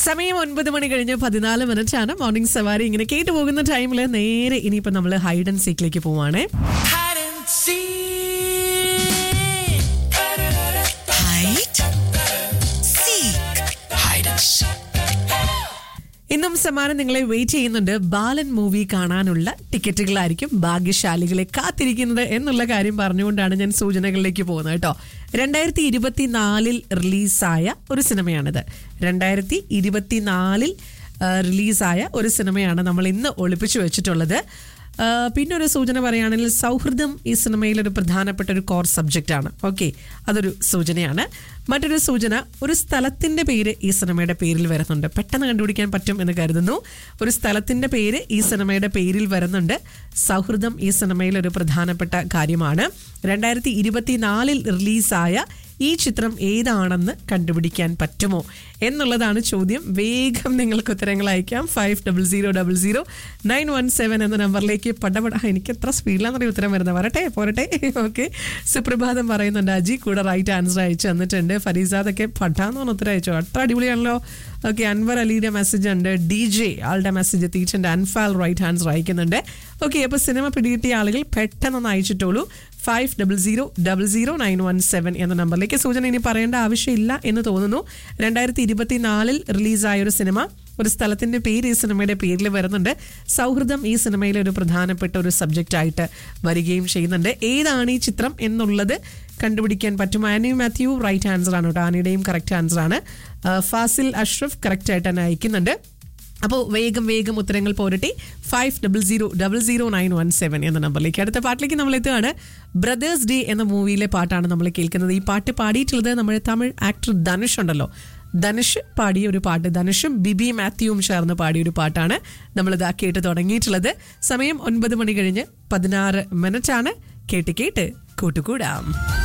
സമയം ഒൻപത് മണി കഴിഞ്ഞ് പതിനാല് മിനിറ്റ് ആണ് മോർണിംഗ് സവാരി ഇങ്ങനെ കേട്ടു പോകുന്ന ടൈമിൽ നേരെ ഇനിയിപ്പോ നമ്മൾ ഹൈഡ് ആൻഡ് സീക്കിലേക്ക് പോവാണ് hide and seek. Hide, seek, Hide and seek. ഇന്നും സമ്മാനം നിങ്ങളെ വെയിറ്റ് ചെയ്യുന്നുണ്ട് ബാലൻ മൂവി കാണാനുള്ള ടിക്കറ്റുകളായിരിക്കും ഭാഗ്യശാലികളെ കാത്തിരിക്കുന്നത് എന്നുള്ള കാര്യം പറഞ്ഞുകൊണ്ടാണ് ഞാൻ സൂചനകളിലേക്ക് പോകുന്നത് കേട്ടോ രണ്ടായിരത്തി ഇരുപത്തിനാലിൽ റിലീസായ ഒരു സിനിമയാണിത് രണ്ടായിരത്തി ഇരുപത്തിനാലിൽ റിലീസായ ഒരു സിനിമയാണ് നമ്മൾ ഇന്ന് ഒളിപ്പിച്ചു വെച്ചിട്ടുള്ളത് ആ, പിന്നെ ഒരു സൂചന പറയുകയാണെങ്കിൽ സൗഹൃദം ഈ സിനിമയിൽ ഒരു പ്രധാനപ്പെട്ട ഒരു കോർ സബ്ജക്റ്റ് ആണ് ഓക്കെ അതൊരു സൂചനയാണ് മറ്റൊരു സൂചന ഒരു സ്ഥലത്തിന്റെ പേര് ഈ സിനിമയുടെ പേരിൽ വരുന്നുണ്ട് പെട്ടെന്ന് കണ്ടുപിടിക്കാൻ പറ്റും എന്ന് കരുതുന്നു ഒരു സ്ഥലത്തിന്റെ പേര് ഈ സിനിമയുടെ പേരിൽ വരുന്നുണ്ട് സൗഹൃദം ഈ സിനിമയിൽ ഒരു പ്രധാനപ്പെട്ട കാര്യമാണ് രണ്ടായിരത്തി ഇരുപത്തിനാലിൽ റിലീസായ ഈ ചിത്രം ഏതാണെന്ന് കണ്ടുപിടിക്കാൻ പറ്റുമോ എന്നുള്ളതാണ് ചോദ്യം വേഗം നിങ്ങൾക്ക് ഉത്തരങ്ങൾ അയക്കാം five double zero double zero nine one seven എന്ന നമ്പറിലേക്ക് പടപട എനിക്ക് എത്ര സ്പീഡിലാണെന്നറിയ ഉത്തരം വരുന്നത് വരട്ടെ പോരട്ടെ ഓക്കെ സുപ്രഭാതം പറയുന്നുണ്ട് അജി കൂടെ റൈറ്റ് ആൻസർ അയച്ചു തന്നിട്ടുണ്ട് ഫരീസാദൊക്കെ പഠാന്ന് പറഞ്ഞ ഉത്തരം അയച്ചു അത്ര അടിപൊളിയാണല്ലോ ഓക്കെ അൻവർ അലിയുടെ മെസ്സേജ് ഉണ്ട് ഡി ജെ ആളുടെ മെസ്സേജ് എത്തിയിട്ടുണ്ട് അൻഫാൽ റൈറ്റ് ആൻസർ അയക്കുന്നുണ്ട് ഓക്കെ അപ്പോൾ സിനിമ പിടികിട്ടിയ ആളുകൾ പെട്ടെന്നൊന്ന് അയച്ചിട്ടുള്ളൂ five double zero double zero nine one seven എന്ന നമ്പറിലേക്ക് സൂചന ഇനി പറയേണ്ട ആവശ്യമില്ല എന്ന് തോന്നുന്നു രണ്ടായിരത്തി ഇരുപത്തിനാലിൽ റിലീസായ ഒരു സിനിമ ഒരു സ്ഥലത്തിന്റെ പേര് ഈ സിനിമയുടെ പേരിൽ വരുന്നുണ്ട് സൗഹൃദം ഈ സിനിമയിലെ ഒരു പ്രധാനപ്പെട്ട ഒരു സബ്ജക്റ്റ് ആയിട്ട് വരികയും ചെയ്യുന്നുണ്ട് ഏതാണ് ഈ ചിത്രം എന്നുള്ളത് കണ്ടുപിടിക്കാൻ പറ്റും ആനി മാത്യു റൈറ്റ് ആൻസർ ആണ് കേട്ടോ ആനിയുടെയും കറക്റ്റ് ആൻസർ ആണ് ആ, ഫാസിൽ അഷ്റഫ് കറക്റ്റ് ആയിട്ട് തന്നെ അയക്കുന്നുണ്ട് അപ്പോൾ വേഗം വേഗം ഉത്തരങ്ങൾ പോരട്ടെ five double zero double zero nine one seven എന്ന നമ്പറിലേക്ക് അടുത്ത പാട്ടിലേക്ക് നമ്മൾ എത്തുകയാണ് ബ്രദേഴ്സ് ഡേ എന്ന മൂവിയിലെ പാട്ടാണ് നമ്മൾ കേൾക്കുന്നത് ഈ പാട്ട് പാടിയിട്ടുള്ളത് നമ്മുടെ തമിഴ് ആക്ടർ ധനുഷ് ഉണ്ടല്ലോ ധനുഷ് പാടിയ ഒരു പാട്ട് ധനുഷും ബിബി മാത്യുവും ചേർന്ന് പാടിയ ഒരു പാട്ടാണ് നമ്മളിത് കേട്ട് തുടങ്ങിയിട്ടുള്ളത് സമയം ഒൻപത് മണി കഴിഞ്ഞ് പതിനാറ് മിനിറ്റ് ആണ് കേട്ട് കേട്ട് കൂട്ടുകൂടാം